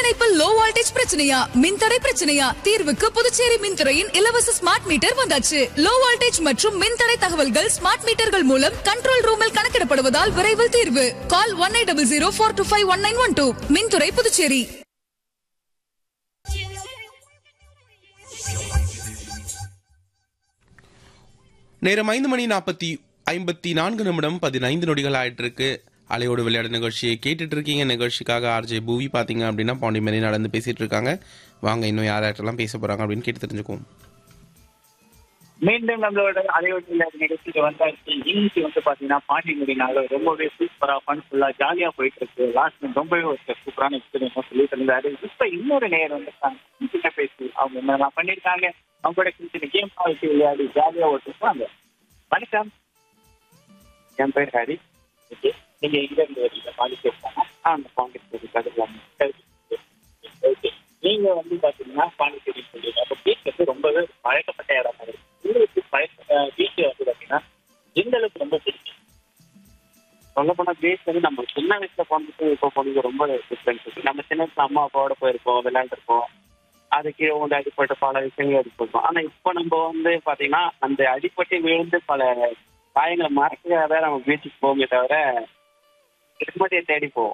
இணைப்பில் low voltage பிரச்சனையா மின்தடை பிரச்சனையா தீர்வுக்கு புதுச்சேரி மின்துறையின் இலவச ஸ்மார்ட் மீட்டர் வந்தாச்சு லோ வோல்டேஜ் மற்றும் மின்தடை தகவல்கள் ஸ்மார்ட் மீட்டர்கள் மூலம் கண்ட்ரோல் ரூமில் கணக்கிடப்படுவதால் விரைவில் தீர்வு call one eight double zero four two five one nine one two மின்துறை புதுச்சேரி நேரம் ஐந்து மணி நாற்பத்தி ஐம்பத்தி நான்கு நிமிடம் பதினைந்து நொடிகள் ஆயிட்டு இருக்கு அலையோடு விளையாட நிகழ்ச்சியை கேட்டுட்டு இருக்கீங்க நிகழ்ச்சிக்காக ஆர்ஜே பூவி பாத்தீங்க அப்படின்னா பாண்டி மேரி நடந்து பேசிட்டு இருக்காங்க வாங்க இன்னும் யார் யார்ட்டெல்லாம் பேச போறாங்க அப்படின்னு கேட்டு தெரிஞ்சுக்குவோம் மீண்டும் நம்மளோட அலைவட்டியில் நிகழ்ச்சிக்கு வந்தாச்சு இன்னைக்கு வந்து பாத்தீங்கன்னா பாண்டிமுடினால ரொம்பவே சூப்பரா ஃபன்ஃபுல்லா ஜாலியா போயிட்டு இருக்கு லாஸ்ட் ரொம்பவே ஒரு சூப்பரான எக்ஸ்பீரியன்ஸ் சொல்லிட்டு இருந்தாரு இப்ப இன்னொரு நேரம் வந்து கிட்ட பேசி அவங்க என்னெல்லாம் பண்ணிருக்காங்க அவங்களோட சின்ன சின்ன கேம் வச்சு விளையாடி ஜாலியா ஓட்டிருப்பாங்க வணக்கம் என் பேர் ஹரி ஓகே நீங்க எங்க இருந்து வரீங்க பாண்டிச்சேரி தானா? ஆ அந்த பாண்டிச்சேரி கதிர்வாங்க ஓகே நீங்க வந்து பாத்தீங்கன்னா பாண்டிச்சேரி சொல்லுங்க அப்ப பீச் வந்து ரொம்பவே பழக்கப்பட்ட இடம் மாதிரி உங்களுக்கு பீச் வந்து பாத்தீங்கன்னா எந்த அளவுக்கு ரொம்ப பிடிக்கும் சொல்ல போனா பீச் வந்து நம்ம சின்ன வயசுல போனதுக்கு இப்போ போனது ரொம்ப டிஃப்ரென்ஸ் இருக்கு நம்ம சின்ன வயசுல அம்மா அப்பாவோட போயிருப்போம் விளையாண்டுருப்போம் அது கீழே வந்து அடிப்பட்ட பல விஷயங்கள் அடிப்பட்டோம் ஆனா இப்போ நம்ம வந்து பாத்தீங்கன்னா அந்த அடிப்பட்டு விழுந்து பல காயங்களை மறக்கிறத நம்ம பீச்சுக்கு போவோமே தவிர நிம்மதியை தேடி போவோம்